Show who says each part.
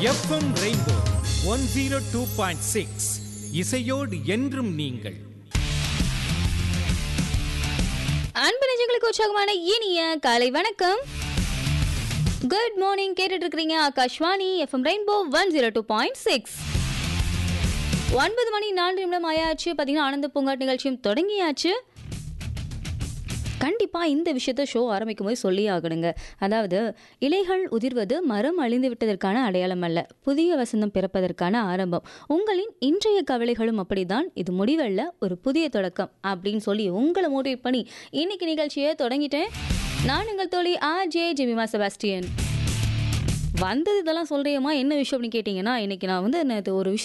Speaker 1: FM rainbow one zero two point six இசையோடு என்றும் நீங்கள்
Speaker 2: அன்பு நெஞ்சங்களுக்கு உற்சாகமான இனிய காலை வணக்கம் குட் மார்னிங் கேட்டுட்டு இருக்கிறீங்க Akashvani FM rainbow one zero two point six ஒன்பது மணி நான்கு நிமிடம் ஆயாச்சு பார்த்தீங்கன்னா ஆனந்த பூங்காட் நிகழ்ச்சியும் தொடங்கியாச்சு கண்டிப்பாக இந்த விஷயத்த ஷோ ஆரம்பிக்கும் போது சொல்லி ஆகணுங்க அதாவது இலைகள் உதிர்வது மரம் அழிந்து விட்டதற்கான அடையாளம் அல்ல புதிய வசந்தம் பிறப்பதற்கான ஆரம்பம் உங்களின் இன்றைய கவலைகளும் அப்படிதான் இது முடிவல்ல ஒரு புதிய தொடக்கம் அப்படின்னு சொல்லி உங்களை மோட்டிவேட் பண்ணி இன்னைக்கு நிகழ்ச்சியை தொடங்கிட்டேன் நான் உங்கள் தோழி ஆர் ஜே ஜெமிமா செபாஸ்டியன் வந்தது இதெல்லாம் சொல்றியம்மா என்ன விஷயம் அப்படின்னு கேட்டிங்கன்னா இன்னைக்கு நான் வந்து நேத்து ஒரு விஷயம்